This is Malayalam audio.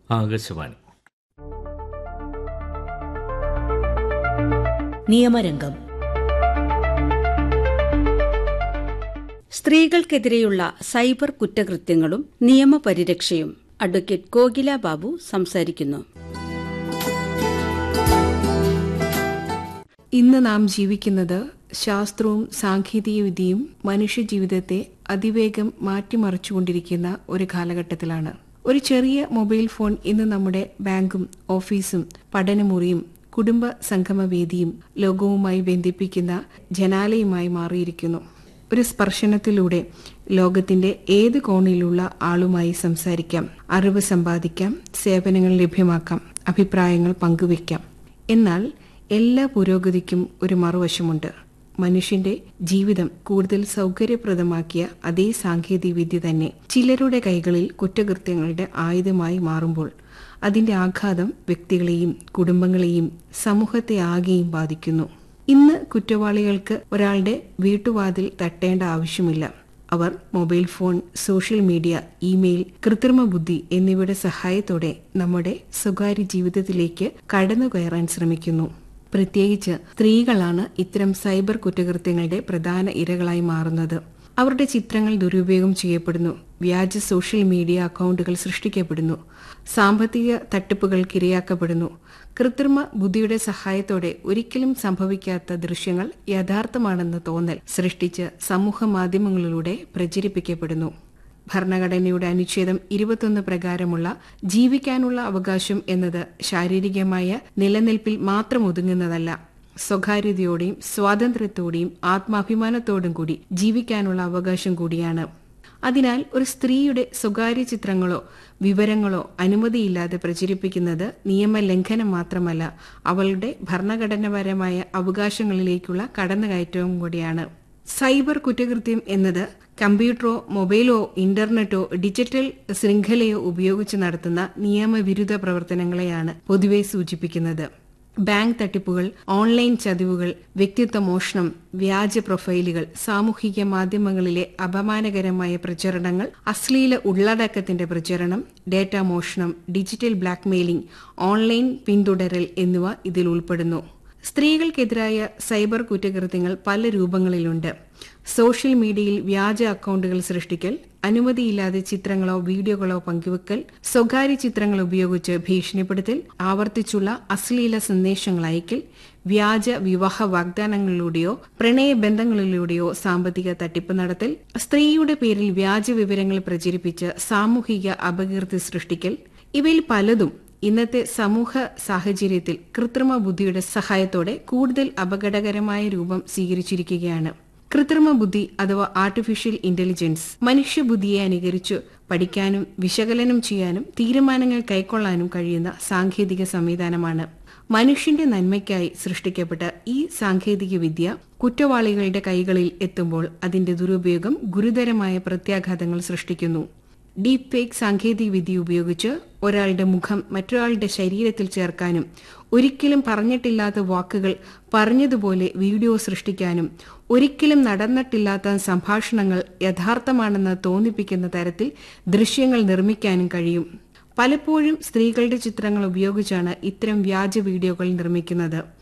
ആകാശവാണി നിയമരംഗം സ്ത്രീകൾക്കെതിരെയുള്ള സൈബർ കുറ്റകൃത്യങ്ങളും നിയമപരിരക്ഷയും അഡ്വക്കേറ്റ് കോകില ബാബു സംസാരിക്കുന്നു ഇന്ന് നാം ജീവിക്കുന്നത് ശാസ്ത്രവും സാങ്കേതികവിദ്യയും മനുഷ്യജീവിതത്തെ അതിവേഗം മാറ്റിമറിച്ചുകൊണ്ടിരിക്കുന്ന ഒരു കാലഘട്ടത്തിലാണ് ഒരു ചെറിയ മൊബൈൽ ഫോൺ ഇന്ന് നമ്മുടെ ബാങ്കും ഓഫീസും പഠനമുറിയും കുടുംബ സംഗമവേദിയും ലോകവുമായി ബന്ധിപ്പിക്കുന്ന ജനാലയുമായി മാറിയിരിക്കുന്നു ഒരു സ്പർശനത്തിലൂടെ ലോകത്തിന്റെ ഏത് കോണിലുള്ള ആളുമായി സംസാരിക്കാം അറിവ് സമ്പാദിക്കാം സേവനങ്ങൾ ലഭ്യമാക്കാം അഭിപ്രായങ്ങൾ പങ്കുവയ്ക്കാം എന്നാൽ എല്ലാ പുരോഗതിക്കും ഒരു മറുവശമുണ്ട് മനുഷ്യന്റെ ജീവിതം കൂടുതൽ സൗകര്യപ്രദമാക്കിയ അതേ സാങ്കേതിക വിദ്യ തന്നെ ചിലരുടെ കൈകളിൽ കുറ്റകൃത്യങ്ങളുടെ ആയുധമായി മാറുമ്പോൾ അതിന്റെ ആഘാതം വ്യക്തികളെയും കുടുംബങ്ങളെയും സമൂഹത്തെ ആകെയും ബാധിക്കുന്നു ഇന്ന് കുറ്റവാളികൾക്ക് ഒരാളുടെ വീട്ടുവാതിൽ തട്ടേണ്ട ആവശ്യമില്ല അവർ mobile phone social media email കൃത്രിമ ബുദ്ധി എന്നിവയുടെ സഹായത്തോടെ നമ്മുടെ സ്വകാര്യ ജീവിതത്തിലേക്ക് കടന്നു കയറാൻ ശ്രമിക്കുന്നു പ്രത്യേകിച്ച് സ്ത്രീകളാണ് ഇത്തരം സൈബർ കുറ്റകൃത്യങ്ങളുടെ പ്രധാന ഇരകളായി മാറുന്നത് അവരുടെ ചിത്രങ്ങൾ ദുരുപയോഗം ചെയ്യപ്പെടുന്നു വ്യാജ സോഷ്യൽ മീഡിയ അക്കൗണ്ടുകൾ സൃഷ്ടിക്കപ്പെടുന്നു സാമ്പത്തിക തട്ടിപ്പുകൾക്ക് ഇരയാക്കപ്പെടുന്നു കൃത്രിമ ബുദ്ധിയുടെ സഹായത്തോടെ ഒരിക്കലും സംഭവിക്കാത്ത ദൃശ്യങ്ങൾ യഥാർത്ഥമാണെന്ന തോന്നൽ സൃഷ്ടിച്ച് സമൂഹ മാധ്യമങ്ങളിലൂടെ പ്രചരിപ്പിക്കപ്പെടുന്നു ഭരണഘടനയുടെ അനുച്ഛേദം ഇരുപത്തൊന്ന് പ്രകാരമുള്ള ജീവിക്കാനുള്ള അവകാശം എന്നത് ശാരീരികമായ നിലനിൽപ്പിൽ മാത്രം ഒതുങ്ങുന്നതല്ല സ്വകാര്യതയോടെയും സ്വാതന്ത്ര്യത്തോടെയും ആത്മാഭിമാനത്തോടും കൂടി ജീവിക്കാനുള്ള അവകാശം കൂടിയാണ് അതിനാൽ ഒരു സ്ത്രീയുടെ സ്വകാര്യ ചിത്രങ്ങളോ വിവരങ്ങളോ അനുമതിയില്ലാതെ പ്രചരിപ്പിക്കുന്നത് നിയമലംഘനം മാത്രമല്ല അവളുടെ ഭരണഘടനാപരമായ അവകാശങ്ങളിലേക്കുള്ള കടന്നുകയറ്റവും കൂടിയാണ് സൈബർ കുറ്റകൃത്യം എന്നത് കമ്പ്യൂട്ടറോ മൊബൈലോ ഇന്റർനെറ്റോ ഡിജിറ്റൽ ശൃംഖലയോ ഉപയോഗിച്ച് നടത്തുന്ന നിയമവിരുദ്ധ പ്രവർത്തനങ്ങളെയാണ് പൊതുവെ സൂചിപ്പിക്കുന്നത് ബാങ്ക് തട്ടിപ്പുകൾ ഓൺലൈൻ ചതിവുകൾ വ്യക്തിത്വ മോഷണം വ്യാജ പ്രൊഫൈലുകൾ സാമൂഹിക മാധ്യമങ്ങളിലെ അപമാനകരമായ പ്രചരണങ്ങൾ അശ്ലീല ഉള്ളടക്കത്തിന്റെ പ്രചരണം ഡേറ്റ മോഷണം ഡിജിറ്റൽ ബ്ലാക്ക്മെയിലിംഗ് ഓൺലൈൻ പിന്തുടരൽ എന്നിവ ഇതിൽ ഉൾപ്പെടുന്നു സ്ത്രീകൾക്കെതിരായ സൈബർ കുറ്റകൃത്യങ്ങൾ പല രൂപങ്ങളിലുണ്ട് സോഷ്യൽ മീഡിയയിൽ വ്യാജ അക്കൗണ്ടുകൾ സൃഷ്ടിക്കൽ അനുമതിയില്ലാതെ ചിത്രങ്ങളോ വീഡിയോകളോ പങ്കുവെക്കൽ സ്വകാര്യ ചിത്രങ്ങൾ ഉപയോഗിച്ച് ഭീഷണിപ്പെടുത്തൽ ആവർത്തിച്ചുള്ള അശ്ലീല സന്ദേശങ്ങൾ അയക്കൽ വ്യാജ വിവാഹ വാഗ്ദാനങ്ങളിലൂടെയോ പ്രണയബന്ധങ്ങളിലൂടെയോ സാമ്പത്തിക തട്ടിപ്പ് നടത്തൽ സ്ത്രീയുടെ പേരിൽ വ്യാജ വിവരങ്ങൾ പ്രചരിപ്പിച്ച് സാമൂഹിക അപകീർത്തി സൃഷ്ടിക്കൽ ഇവയിൽ പലതും ഇന്നത്തെ സമൂഹ സാഹചര്യത്തിൽ കൃത്രിമ ബുദ്ധിയുടെ സഹായത്തോടെ കൂടുതൽ അപകടകരമായ രൂപം സ്വീകരിച്ചിരിക്കുകയാണ് കൃത്രിമ ബുദ്ധി അഥവാ ആർട്ടിഫിഷ്യൽ ഇന്റലിജൻസ് മനുഷ്യബുദ്ധിയെ അനുകരിച്ചു പഠിക്കാനും വിശകലനം ചെയ്യാനും തീരുമാനങ്ങൾ കൈക്കൊള്ളാനും കഴിയുന്ന സാങ്കേതിക സംവിധാനമാണ് മനുഷ്യന്റെ നന്മയ്ക്കായി സൃഷ്ടിക്കപ്പെട്ട ഈ സാങ്കേതിക വിദ്യ കുറ്റവാളികളുടെ കൈകളിൽ എത്തുമ്പോൾ അതിന്റെ ദുരുപയോഗം ഗുരുതരമായ പ്രത്യാഘാതങ്ങൾ സൃഷ്ടിക്കുന്നു ഡീപ് ഫേക്ക് സാങ്കേതിക വിദ്യ ഉപയോഗിച്ച് ഒരാളുടെ മുഖം മറ്റൊരാളുടെ ശരീരത്തിൽ ചേർക്കാനും ഒരിക്കലും പറഞ്ഞിട്ടില്ലാത്ത വാക്കുകൾ പറഞ്ഞതുപോലെ വീഡിയോ സൃഷ്ടിക്കാനും ഒരിക്കലും നടന്നിട്ടില്ലാത്ത സംഭാഷണങ്ങൾ യഥാർത്ഥമാണെന്ന് തോന്നിപ്പിക്കുന്ന തരത്തിൽ ദൃശ്യങ്ങൾ നിർമ്മിക്കാനും കഴിയും പലപ്പോഴും സ്ത്രീകളുടെ ചിത്രങ്ങൾ ഉപയോഗിച്ചാണ് ഇത്തരം വ്യാജ വീഡിയോകൾ നിർമ്മിക്കുന്നത്